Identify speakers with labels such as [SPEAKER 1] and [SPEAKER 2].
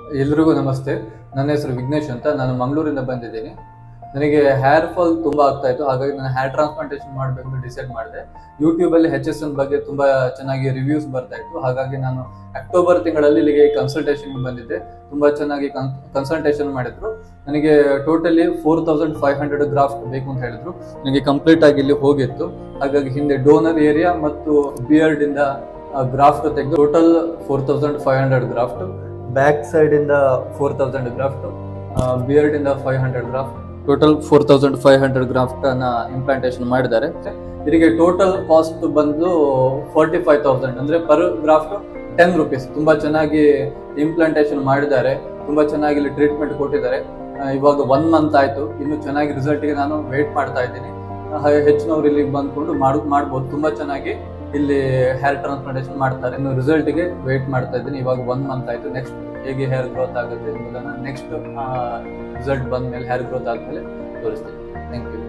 [SPEAKER 1] ಎಲ್ರಿಗೂ ನಮಸ್ತೆ ನನ್ನ ಹೆಸರು ವಿಘ್ನೇಶ್ ಅಂತ ನಾನು ಮಂಗಳೂರಿಂದ ಬಂದಿದ್ದೀನಿ ನನಗೆ ಹೇರ್ ಫಾಲ್ ತುಂಬಾ ಆಗ್ತಾ ಇತ್ತು ಹಾಗಾಗಿ ನಾನು ಹೇರ್ ಟ್ರಾನ್ಸ್ಪ್ಲಾಂಟೇಶನ್ ಮಾಡಬೇಕು ಅಂತ ಡಿಸೈಡ್ ಮಾಡಿದೆ ಯೂಟ್ಯೂಬ್ ಅಲ್ಲಿ ಹೆಚ್ ಎಸ್ ಎನ್ ಬಗ್ಗೆ ತುಂಬಾ ಚೆನ್ನಾಗಿ ರಿವ್ಯೂಸ್ ಬರ್ತಾ ಇತ್ತು ಹಾಗಾಗಿ ನಾನು ಅಕ್ಟೋಬರ್ ತಿಂಗಳಲ್ಲಿ ಇಲ್ಲಿಗೆ ಕನ್ಸಲ್ಟೇಷನ್ ಬಂದಿದ್ದೆ ತುಂಬಾ ಚೆನ್ನಾಗಿ ಕನ್ಸಲ್ಟೇಷನ್ ಮಾಡಿದ್ರು ನನಗೆ totally four thousand five hundred graft ಬೇಕು ಅಂತ ಹೇಳಿದ್ರು ನನಗೆ ಕಂಪ್ಲೀಟ್ ಆಗಿ ಇಲ್ಲಿ ಹೋಗಿತ್ತು ಹಾಗಾಗಿ ಹಿಂದೆ ಡೋನರ್ ಏರಿಯಾ ಮತ್ತು ಬಿಯರ್ಡ್ ಇಂದ ಗ್ರಾಫ್ಟ್ ತೆಗೆದು total four thousand five hundred graft back side ಇಂದ ಫೋರ್ ತೌಸಂಡ್ ಗ್ರಾಫ್ಟ್ ಬಿಯರ್ಡ್ ಇಂದ five hundred graft total four thousand five hundred graft ಅನ್ನ ಇಂಪ್ಲಾಂಟೇಶನ್ ಮಾಡಿದ್ದಾರೆ ಇದಕ್ಕೆ ಟೋಟಲ್ ಕಾಸ್ಟ್ ಬಂದು ಫೋರ್ಟಿ ಫೈವ್ ತೌಸಂಡ್ ಅಂದ್ರೆ ಪರ್ ಗ್ರಾಫ್ಟ್ ಟೆನ್ ರುಪೀಸ್ ತುಂಬಾ ಚೆನ್ನಾಗಿ implantation ಮಾಡಿದ್ದಾರೆ ತುಂಬಾ ಚೆನ್ನಾಗಿ ಇಲ್ಲಿ ಟ್ರೀಟ್ಮೆಂಟ್ ಕೊಟ್ಟಿದ್ದಾರೆ ಆ, ಇವಾಗ ಒನ್ ಮಂತ್ ಆಯ್ತು ಇನ್ನು ಚೆನ್ನಾಗಿ ರಿಸಲ್ಟ್ಗೆ ನಾನು ವೇಟ್ ಮಾಡ್ತಾ ಇದ್ದೀನಿ ಹಾಗೆ ಹೆಚ್ಚಿನವ್ರು ಇಲ್ಲಿಗೆ ಬಂದ್ಕೊಂಡು ಮಾಡ್ ಮಾಡ್ಬೋದು ತುಂಬಾ ಚೆನ್ನಾಗಿ ಇಲ್ಲಿ ಹೇರ್ ಟ್ರಾನ್ಸ್ಪ್ಲಾಂಟೇಶನ್ ಮಾಡ್ತಾರೆ ಇನ್ನು ರಿಸಲ್ಟ್ಗೆ ವೇಟ್ ಮಾಡ್ತಾ ಇದ್ದೀನಿ ಇವಾಗ ಒನ್ ಮಂತ್ ಆಯ್ತು ನೆಕ್ಸ್ಟ್ ಹೇಗೆ ಹೇರ್ ಗ್ರೋತ್ ಆಗುತ್ತೆ ಎಂಬುದನ್ನ ನೆಕ್ಸ್ಟ್ ರಿಸಲ್ಟ್ ಬಂದ ಮೇಲೆ ಹೇರ್ ಗ್ರೋತ್ ಆದ್ಮೇಲೆ ತೋರಿಸ್ತೀನಿ ಥ್ಯಾಂಕ್ ಯು